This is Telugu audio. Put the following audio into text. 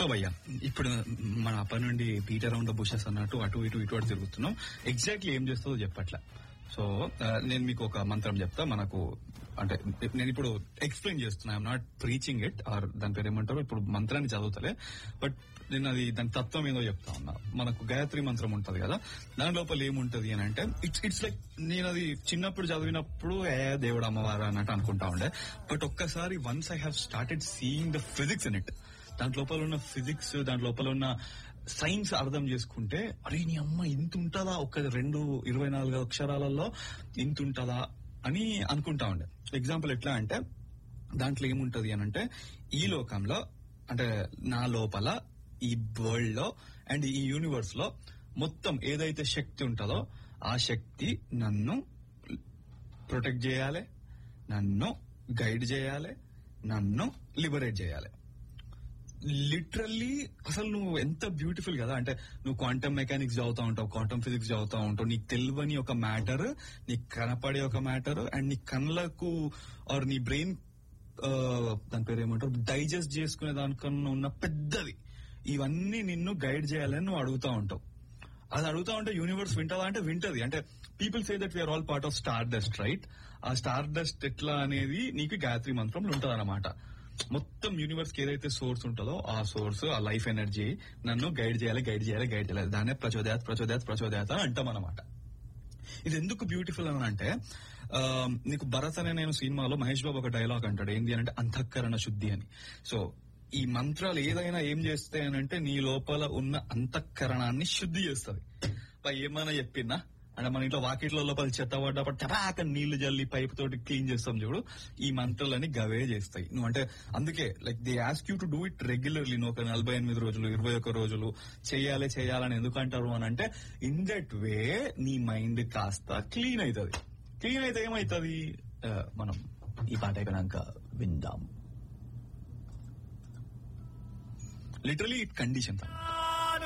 సో భయ్యా ఇప్పుడు మన అప్పటి నుండి బీట్ అరౌండ్ ద బుషెస్ అన్నట్టు అటు ఇటు ఇటు అటు తిరుగుతున్నాం ఎగ్జాక్ట్లీ ఏం చేస్తుందో చెప్పట్లే సో ఆ, నేను మీకు ఒక మంత్రం చెప్తా మనకు అంటే నేను ఇప్పుడు ఎక్స్ప్లెయిన్ చేస్తున్నా I'm not preaching it or దాని పేరు ఏమంటారు ఇప్పుడు మంత్రాన్ని చదువుతలే బట్ నేను అది దాని తత్వం ఏదో చెప్తా ఉన్నా మనకు గాయత్రి మంత్రం ఉంటది కదా దాని లోపల ఏముంటది అని అంటే ఇట్స్ ఇట్స్ లైక్ నేను అది చిన్నప్పుడు చదివినప్పుడు ఏ దేవుడు అమ్మవారు అన్నట్టు అనుకుంటా ఉండే బట్ ఒక్కసారి once I have started seeing the physics in it దాంట్ లోపల ఉన్న ఫిజిక్స్ దాంట్ లోపల ఉన్న సైన్స్ అర్థం చేసుకుంటే అరే నీ అమ్మ ఇంత ఉంటుందా ఒక రెండు ఇరవై నాలుగు అక్షరాలలో ఇంత ఉంటుందా అని అనుకుంటా ఉండే ఎగ్జాంపుల్ ఎట్లా అంటే దాంట్లో ఏముంటది అని అంటే ఈ లోకంలో అంటే నా లోపల ఈ వరల్డ్ లో అండ్ ఈ యూనివర్స్ లో మొత్తం ఏదైతే శక్తి ఉంటుందో ఆ శక్తి నన్ను ప్రొటెక్ట్ చేయాలి నన్ను గైడ్ చేయాలి నన్ను లిబరేట్ చేయాలి లిటరల్లీ అసలు నువ్వు ఎంత బ్యూటిఫుల్ కదా అంటే నువ్వు క్వాంటమ్ మెకానిక్స్ చదువుతా ఉంటావు క్వాంటమ్ ఫిజిక్స్ చదువుతా ఉంటావు నీకు తెలియని ఒక మ్యాటర్ నీకు కనపడే ఒక మ్యాటర్ అండ్ నీ కళ్ళకు ఆర్ నీ బ్రెయిన్ దాని పేరు ఏమంటారు డైజెస్ట్ చేసుకునే దానికన్నా ఉన్న పెద్దది ఇవన్నీ నిన్ను గైడ్ చేయాలని నువ్వు అడుగుతా ఉంటావు అది అడుగుతా ఉంటే యూనివర్స్ వింటదా అంటే వింటది అంటే people say that we are all part of stardust right ఆ స్టార్ డస్ట్ ఎట్లా అనేది నీకు గాయత్రి మంత్రంలో ఉంటది అనమాట మొత్తం యూనివర్స్ కి ఏదైతే సోర్స్ ఉంటుందో ఆ సోర్స్ ఆ లైఫ్ ఎనర్జీ నన్ను గైడ్ చేయాలి గైడ్ చేయాలి గైడ్ చేయాలి దాన్నే ప్రచోదయాత్ ప్రచోదయాత్ ప్రచోదయాత్ అని అంటాం అనమాట ఇది ఎందుకు బ్యూటిఫుల్ అని అంటే ఆ, నీకు భరత్ అనే నేను సినిమాలో మహేష్ బాబు ఒక డైలాగ్ అంటాడు ఏంటి అని అంటే అంతఃకరణ శుద్ధి అని సో ఈ మంత్రాలు ఏదైనా ఏం చేస్తాయి అని అంటే నీ లోపల ఉన్న అంతఃకరణాన్ని శుద్ధి చేస్తుంది పై ఏమైనా చెప్పినా అంటే మన ఇంట్లో వాకిట్ల లోపల చెత్త పడ్డప్పుడు టపాక నీళ్లు జల్లి పైప్ తోటి క్లీన్ చేస్తాం చూడు ఈ మంత్రాలన్నీ గవే చేస్తాయి నువ్వు అంటే అందుకే like they ask you to do it regularly నువ్వు ఒక నలభై ఎనిమిది రోజులు ఇరవై ఒక్క రోజులు చేయాలి చేయాలని ఎందుకు అంటారు అని అంటే ఇన్ దట్ వే నీ మైండ్ కాస్త క్లీన్ అవుతుంది క్లీన్ అయితే ఏమవుతుంది ఆ, మనం ఈ పాట అయిపోయినాక విందాం లిటరలీ ఇట్ కండిషన్